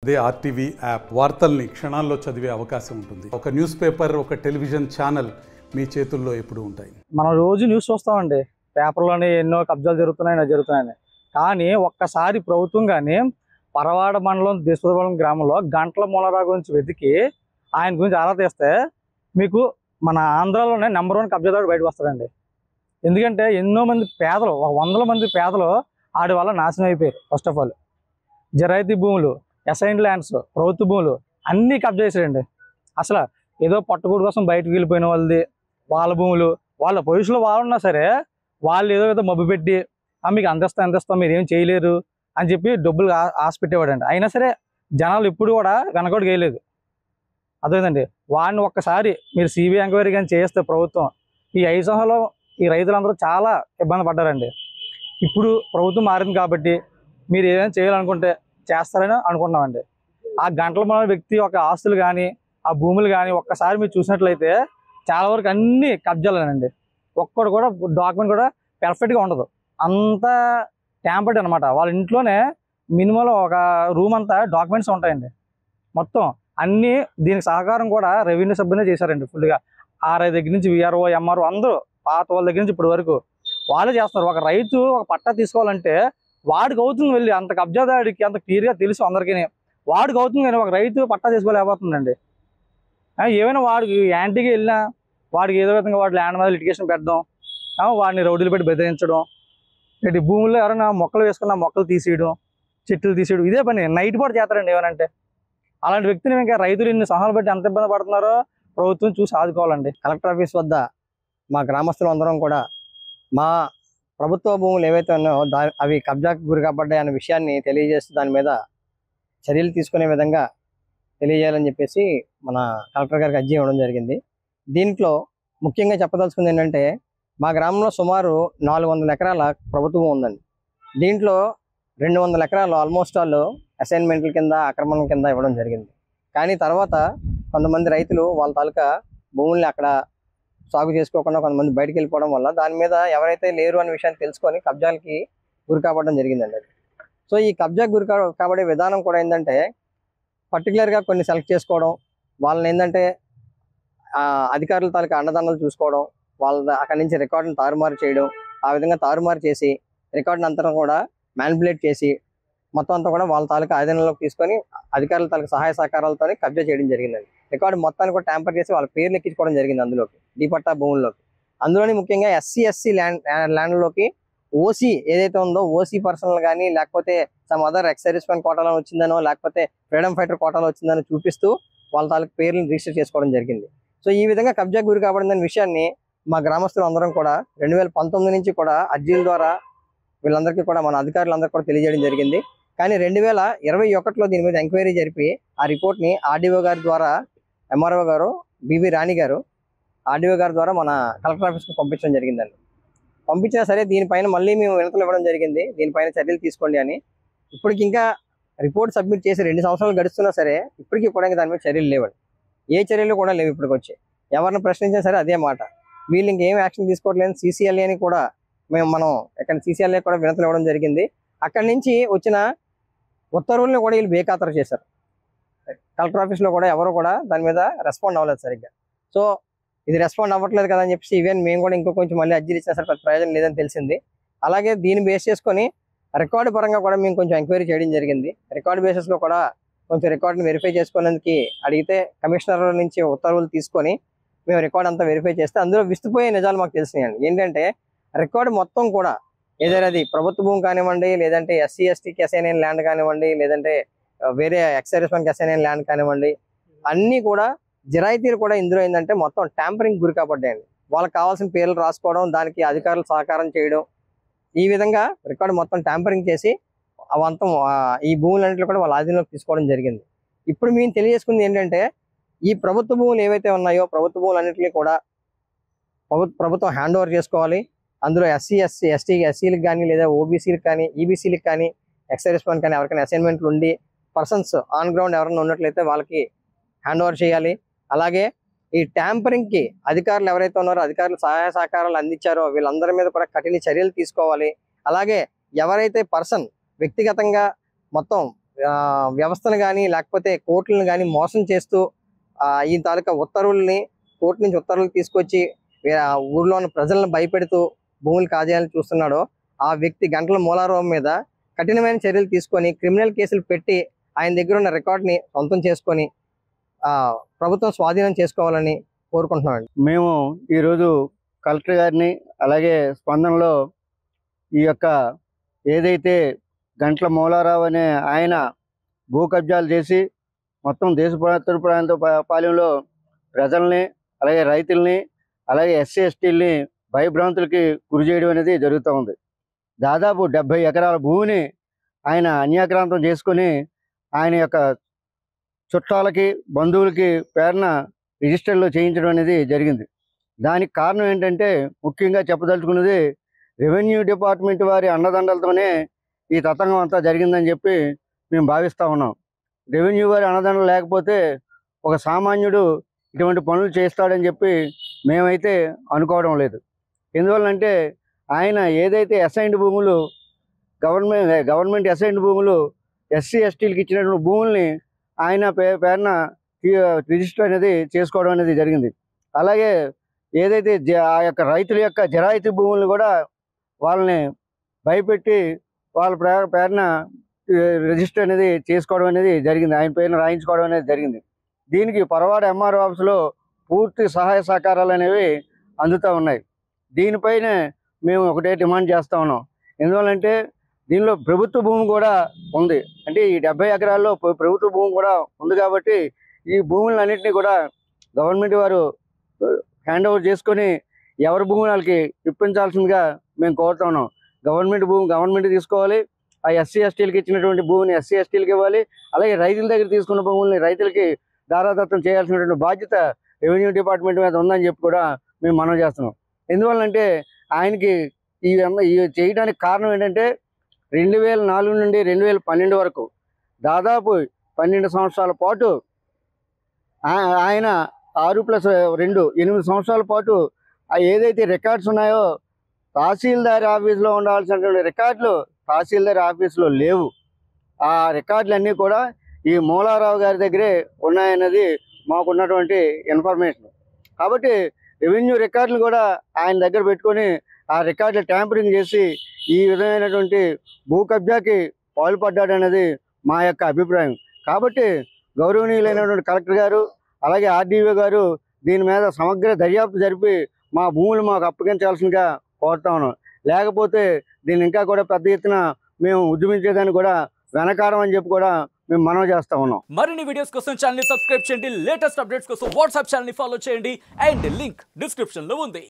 అదే RTV app వార్తల్ని క్షణాల్లో చదివే అవకాశం ఉంటుంది ఒక న్యూస్ పేపర్ ఒక టెలివిజన్ ఛానల్ మీ చేతుల్లో ఎప్పుడూ ఉంటాయి మనం రోజు న్యూస్ చూస్తామండి పేపర్లోని ఎన్నో కబ్జాలు జరుగుతున్నాయి అవి జరుగుతున్నాయని కానీ ఒక్కసారి ప్రభుత్వం కానీ పరవాడ మండలం దేశపురపాలెం గ్రామంలో గంటల మూలరావు గురించి వెతికి ఆయన గురించి ఆరా తీస్తే మీకు మన ఆంధ్రాలోనే నెంబర్ వన్ కబ్జాదారుడు బయటకు వస్తాడండి ఎందుకంటే ఎన్నో మంది పేదలు ఒక వందల మంది పేదలు ఆడి వల్ల నాశనం అయిపోయారు ఫస్ట్ ఆఫ్ ఆల్ జరాయితీ భూములు అసైన్ ల్యాండ్స్ ప్రభుత్వ భూములు అన్నీ కబ్జా చేశాడండి అసలు ఏదో పట్టుకూడు కోసం బయటకు వెళ్ళిపోయిన వాళ్ళది వాళ్ళ భూములు వాళ్ళ పొజిషన్లో వాళ్ళు ఉన్నా సరే వాళ్ళు ఏదో ఏదో మబ్బు పెట్టి "ఆ, మీకు అందిస్తాం అందిస్తాం మీరు ఏం చేయలేరు అని చెప్పి డబ్బులు ఆ- ఆశ పెట్టేవాడండి అయినా సరే జనాలు ఇప్పుడు కూడా వెనకడు వేయలేదు అదేంటండి వాడిని ఒక్కసారి మీరు సిబిఐ ఎంక్వైరీ కానీ చేస్తే ప్రభుత్వం ఈ ఐదు సంవత్సరాలు ఈ రైతులందరూ చాలా ఇబ్బంది పడ్డారండి ఇప్పుడు ప్రభుత్వం మారింది కాబట్టి మీరు ఏదైనా చేయాలనుకుంటే చేస్తారని అనుకుంటున్నామండి ఆ గంటల మన వ్యక్తి ఒక ఆస్తులు కానీ ఆ భూములు కానీ ఒక్కసారి మీరు చూసినట్లయితే చాలా వరకు అన్ని కబ్జాలేనండి ఒక్కడు కూడా డాక్యుమెంట్ కూడా పెర్ఫెక్ట్గా ఉండదు అంతా ట్యాంపర్డ్ అనమాట వాళ్ళ ఇంట్లోనే మినిమం ఒక రూమ్ అంతా డాక్యుమెంట్స్ ఉంటాయండి మొత్తం అన్ని దీనికి సహకారం కూడా రెవెన్యూ సభ్యులే చేశారండి ఫుల్గా ఆర్ఐ దగ్గర నుంచి విఆర్ఓ ఎంఆర్ఓ అందరూ పాత వాళ్ళ దగ్గర నుంచి ఇప్పటి వరకు వాళ్ళే చేస్తున్నారు ఒక రైతు ఒక పట్టా తీసుకోవాలంటే వాడికి అవుతుంది వెళ్ళి అంత కబ్జాదాడికి అంత క్లియర్గా తెలుసు అందరికీ వాడికి అవుతుంది కానీ ఒక రైతు పట్టా తీసుకోలేకపోతుందండి ఆ, ఏమైనా వాడికి యాంటీకి వెళ్ళినా వాడికి ఏదో విధంగా వాడి ల్యాండ్ మీద లిటిగేషన్ పెట్టడం ఆ, వాడిని రౌడీలు పెట్టి బెదిరించడం ఇటు భూముల్లో ఎవరైనా మొక్కలు వేసుకున్న మొక్కలు తీసేయడం చెట్లు తీసేయడం ఇదే పని నైట్ పూట చేస్తారండి ఏమనంటే అలాంటి వ్యక్తిని ఇంకా రైతులు ఇన్ని సహాలు పెట్టి ఎంత ఇబ్బంది పడుతున్నారో ప్రభుత్వం చూసి ఆదుకోవాలండి కలెక్టర్ ఆఫీస్ వద్ద మా గ్రామస్తులు అందరం కూడా మా ప్రభుత్వ భూములు ఏవైతే ఉన్నాయో దా అవి కబ్జాకు గురి కాబడ్డాయి అనే విషయాన్ని తెలియజేస్తూ దాని మీద చర్యలు తీసుకునే విధంగా తెలియజేయాలని చెప్పేసి మన కలెక్టర్ గారికి అర్జీ ఇవ్వడం జరిగింది దీంట్లో ముఖ్యంగా చెప్పదలుచుకుంది ఏంటంటే మా గ్రామంలో సుమారు నాలుగు వందల ఎకరాల ప్రభుత్వం ఉందండి దీంట్లో రెండు వందల ఎకరాలు ఆల్మోస్ట్ ఆల్ అసైన్మెంట్ల కింద ఆక్రమణ కింద ఇవ్వడం జరిగింది కానీ తర్వాత కొంతమంది రైతులు వాళ్ళ తాలూకా భూముల్ని అక్కడ సాగు చేసుకోకుండా కొంతమంది బయటికి వెళ్ళిపోవడం వల్ల దాని మీద ఎవరైతే లేరు అనే విషయాన్ని తెలుసుకొని కబ్జాలకి గురి కాబడడం జరిగిందండి అది సో ఈ కబ్జా గురి కా- కాబడే విధానం కూడా ఏంటంటే పర్టికులర్గా కొన్ని సెలెక్ట్ చేసుకోవడం వాళ్ళని ఏంటంటే ఆ, అధికారుల తాలూకా అండదండలు చూసుకోవడం వాళ్ళ అక్కడి నుంచి రికార్డుని తారుమారు చేయడం ఆ విధంగా తారుమారు చేసి రికార్డుని అంతా కూడా మ్యానిపులేట్ చేసి మొత్తం అంతా కూడా వాళ్ళ తాలూకా ఆధీనంలోకి తీసుకొని అధికారుల తాలూకా సహాయ సహకారాలతో కబ్జా చేయడం జరిగిందండి రికార్డు మొత్తాన్ని కూడా ట్యాంపర్ చేసి వాళ్ళ పేర్లు ఎక్కించుకోవడం జరిగింది అందులోకి డిపట్టా భూముల్లోకి అందులోని ముఖ్యంగా ఎస్సీ ఎస్సీ ల్యాండ్ ల్యాండ్లోకి ఓసీ ఏదైతే ఉందో ఓసీ పర్సనల్ కానీ లేకపోతే some other ex serviceman కోటాలో వచ్చిందనో లేకపోతే ఫ్రీడమ్ ఫైటర్ కోటాలో వచ్చిందనో చూపిస్తూ వాళ్ళ తాలూకు పేర్లను రిజిస్టర్ చేసుకోవడం జరిగింది సో ఈ విధంగా కబ్జా గురి కాబడిందనే విషయాన్ని మా గ్రామస్తులు అందరం కూడా రెండు వేల పంతొమ్మిది నుంచి కూడా అర్జీల ద్వారా వీళ్ళందరికీ కూడా మన అధికారులందరికీ కూడా తెలియజేయడం జరిగింది కానీ రెండు వేల ఇరవై ఒకటిలో దీని మీద ఎంక్వైరీ జరిపి ఆ రిపోర్ట్ని ఆర్డీఓ గారి ద్వారా ఎంఆర్ఓ గారు బివి రాణి గారు ఆర్డీఓ గారి ద్వారా మన కలెక్టర్ ఆఫీస్కి పంపించడం జరిగిందండి పంపించినా సరే దీనిపైన మళ్ళీ మేము వినతులు ఇవ్వడం జరిగింది దీనిపైన చర్యలు తీసుకోండి అని ఇప్పటికి ఇంకా రిపోర్ట్ సబ్మిట్ చేసి రెండు సంవత్సరాలు గడుస్తున్నా సరే ఇప్పటికీ కూడా ఇంకా దాని మీద చర్యలు లేవండి ఏ చర్యలు కూడా లేవు ఇప్పటికి వచ్చి ఎవరిని ప్రశ్నించినా సరే అదే మాట వీళ్ళు ఇంకేం యాక్షన్ తీసుకోవట్లేదు సీసీఎల్ఏ అని కూడా మేము మనం ఇక్కడ సీసీఎల్ఏ కూడా వినతులు ఇవ్వడం జరిగింది అక్కడి నుంచి వచ్చిన ఉత్తర్వుల్ని కూడా వీళ్ళు బేఖాతరు చేశారు కలెక్టర్ ఆఫీస్లో కూడా ఎవరు కూడా దాని మీద రెస్పాండ్ అవ్వలేదు సరిగ్గా సో ఇది రెస్పాండ్ అవ్వట్లేదు కదా అని చెప్పేసి ఈవెన్ మేము కూడా ఇంకో కొంచెం మళ్ళీ అర్జీలు ఇచ్చినా సరే పెద్ద ప్రయోజనం లేదని తెలిసింది అలాగే దీన్ని బేస్ చేసుకొని రికార్డు పరంగా కూడా మేము కొంచెం ఎంక్వైరీ చేయడం జరిగింది రికార్డు బేసిస్లో కూడా కొంచెం రికార్డుని వెరిఫై చేసుకునేందుకు అడిగితే కమిషనర్ నుంచి ఉత్తర్వులు తీసుకొని మేము రికార్డ్ అంతా వెరిఫై చేస్తే అందులో విస్తుపోయే నిజాలు మాకు తెలిసినాయండి ఏంటంటే రికార్డు మొత్తం కూడా ఏదైనా అది ప్రభుత్వ భూమి కానివ్వండి లేదంటే ఎస్సీ ఎస్టీకి అసైన్ అయిన ల్యాండ్ కానివ్వండి లేదంటే ఆ, వేరే ఎక్సైర్స్మెన్కి అసైన్ అయిన ల్యాండ్ కానివ్వండి అన్నీ కూడా జిరాయితీలు కూడా ఇందులో ఏంటంటే మొత్తం ట్యాంపరింగ్ గురి కాబడ్డాయండి వాళ్ళకి కావాల్సిన పేర్లు రాసుకోవడం దానికి అధికారులు సహకారం చేయడం ఈ విధంగా రికార్డు మొత్తం ట్యాంపరింగ్ చేసి అవంతం ఆ, ఈ భూములన్నింటిలో కూడా వాళ్ళ ఆధీనంలోకి తీసుకోవడం జరిగింది ఇప్పుడు మేము తెలియజేసుకుంది ఏంటంటే ఈ ప్రభుత్వ భూములు ఏవైతే ఉన్నాయో ప్రభుత్వ భూములన్నింటినీ కూడా ప్రభు- ప్రభుత్వం హ్యాండ్ ఓవర్ చేసుకోవాలి అందులో ఎస్సీ ఎస్సీ ఎస్టీ ఎస్సీలకు కానీ లేదా ఓబీసీలకు కానీ ఈబీసీలకు కానీ ఎక్సైజ్ పని కానీ ఎవరికైనా అసైన్మెంట్లు ఉండి పర్సన్స్ ఆన్ గ్రౌండ్ ఎవరైనా ఉన్నట్లయితే వాళ్ళకి హ్యాండ్ ఓవర్ చేయాలి అలాగే ఈ ట్యాంపరింగ్ కి అధికారులు ఎవరైతే ఉన్నారో అధికారులు సహాయ సహకారాలు అందించారో వీళ్ళందరి మీద కూడా కఠిన చర్యలు తీసుకోవాలి అలాగే ఎవరైతే పర్సన్ వ్యక్తిగతంగా మొత్తం ఆ, వ్యవస్థను కానీ లేకపోతే కోర్టులను కానీ మోసం చేస్తూ ఆ, ఈ తాలూకా ఉత్తర్వుల్ని కోర్టు నుంచి ఉత్తర్వులు తీసుకొచ్చి వే- ఆ ఊర్లో ఉన్న ప్రజలను భయపెడుతూ భూములు కాజేయాలని చూస్తున్నాడో ఆ వ్యక్తి గంటల మూలారోగం మీద కఠినమైన చర్యలు తీసుకొని క్రిమినల్ కేసులు పెట్టి ఆయన దగ్గర ఉన్న రికార్డ్ని సొంతం చేసుకొని ఆ, ప్రభుత్వం స్వాధీనం చేసుకోవాలని కోరుకుంటున్నామండి మేము ఈరోజు కలెక్టర్ గారిని అలాగే స్పందనలో ఈ యొక్క ఏదైతే గంట్ల మూలారావు అనే ఆయన భూ కబ్జాలు చేసి మొత్తం దేశ ప్రాంత ప్రాంత పా- పాలెంలో ప్రజల్ని అలాగే రైతుల్ని అలాగే ఎస్సీ ఎస్టీల్ని భయభ్రాంతులకి గురి చేయడం అనేది జరుగుతూ ఉంది దాదాపు డెబ్బై ఎకరాల భూమిని ఆయన అన్యాక్రాంతం చేసుకొని ఆయన యొక్క చుట్టాలకి బంధువులకి పేరున రిజిస్టర్లో చేయించడం అనేది జరిగింది దానికి కారణం ఏంటంటే ముఖ్యంగా చెప్పదలుచుకున్నది రెవెన్యూ డిపార్ట్మెంట్ వారి అండదండలతోనే ఈ తతంగం అంతా జరిగిందని చెప్పి మేము భావిస్తూ ఉన్నాం రెవెన్యూ వారి అండదండలు లేకపోతే ఒక సామాన్యుడు ఇటువంటి పనులు చేస్తాడని చెప్పి మేమైతే అనుకోవడం లేదు ఎందువల్లంటే ఆయన ఏదైతే అసైన్డ్ భూములు గవర్నమెంట్ గవర్నమెంట్ అసైన్డ్ భూములు ఎస్సీ ఎస్టీలకు ఇచ్చినటువంటి భూముల్ని ఆయన పే పేరున ఈ రిజిస్టర్ అనేది చేసుకోవడం అనేది జరిగింది అలాగే ఏదైతే జ- ఆ యొక్క రైతుల యొక్క జరాయితీ భూములను కూడా వాళ్ళని భయపెట్టి వాళ్ళ ప్రే- పేరున ఈ రిజిస్టర్ అనేది చేసుకోవడం అనేది జరిగింది ఆయన పేరున రాయించుకోవడం అనేది జరిగింది దీనికి పరవాడ ఎంఆర్ ఆఫీసులో పూర్తి సహాయ సహకారాలు అనేవి అందుతూ ఉన్నాయి దీనిపైన మేము ఒకటే డిమాండ్ చేస్తా ఉన్నాం ఎందువల్లంటే దీనిలో ప్రభుత్వ భూమి కూడా ఉంది అంటే ఈ డెబ్బై ఎకరాల్లో ప్ర- ప్రభుత్వ భూమి కూడా ఉంది కాబట్టి ఈ భూములన్నింటినీ కూడా గవర్నమెంట్ వారు హ్యాండ్ ఓవర్ చేసుకొని ఎవరి భూములు వాళ్ళకి ఇప్పించాల్సిందిగా మేము కోరుతున్నాం గవర్నమెంట్ భూమి గవర్నమెంట్ తీసుకోవాలి ఆ ఎస్సీ ఎస్టీలకి ఇచ్చినటువంటి భూమిని ఎస్సీ ఎస్టీలకి ఇవ్వాలి అలాగే రైతుల దగ్గర తీసుకున్న భూముల్ని రైతులకి దారాదత్తం చేయాల్సినటువంటి బాధ్యత రెవెన్యూ డిపార్ట్మెంట్ మీద ఉందని చెప్పి కూడా మేము మనవి చేస్తున్నాం ఎందువల్లంటే ఆయనకి ఈ ఈ చేయడానికి కారణం ఏంటంటే రెండు వేల నాలుగు నుండి రెండు వేల పన్నెండు వరకు దాదాపు పన్నెండు సంవత్సరాల పాటు ఆ- ఆయన ఆరు ప్లస్ రెండు ఎనిమిది సంవత్సరాల పాటు ఆ ఏదైతే రికార్డ్స్ ఉన్నాయో తహసీల్దార్ ఆఫీస్లో ఉండాల్సినటువంటి రికార్డులు తహసీల్దార్ ఆఫీస్లో లేవు ఆ రికార్డులు అన్నీ కూడా ఈ మూలారావు గారి దగ్గరే ఉన్నాయన్నది మాకున్నటువంటి ఇన్ఫర్మేషన్ కాబట్టి రెవెన్యూ రికార్డులు కూడా ఆయన దగ్గర పెట్టుకొని ఆ రికార్డులు ట్యాంపరింగ్ చేసి ఈ విధమైనటువంటి భూ కబ్జాకి పాల్పడ్డాడనేది మా యొక్క అభిప్రాయం కాబట్టి గౌరవనీయులైనటువంటి కలెక్టర్ గారు అలాగే ఆర్డీఓ గారు దీని మీద సమగ్ర దర్యాప్తు జరిపి మా భూములు మాకు అప్పగించాల్సిందిగా కోరుతా ఉన్నాం లేకపోతే దీన్ని ఇంకా కూడా పెద్ద ఎత్తున మేము ఉద్యమించేదాన్ని కూడా వెనకారం అని చెప్పి కూడా మేము మనవి చేస్తా ఉన్నాం మరిన్ని వీడియోస్ కోసం ఛానల్ సబ్స్క్రైబ్ చేయండి లేటెస్ట్ అప్డేట్స్ కోసం వాట్సాప్ ఛానల్ ఫాలో చేయండి అండ్ లింక్ డిస్క్రిప్షన్ లో ఉంది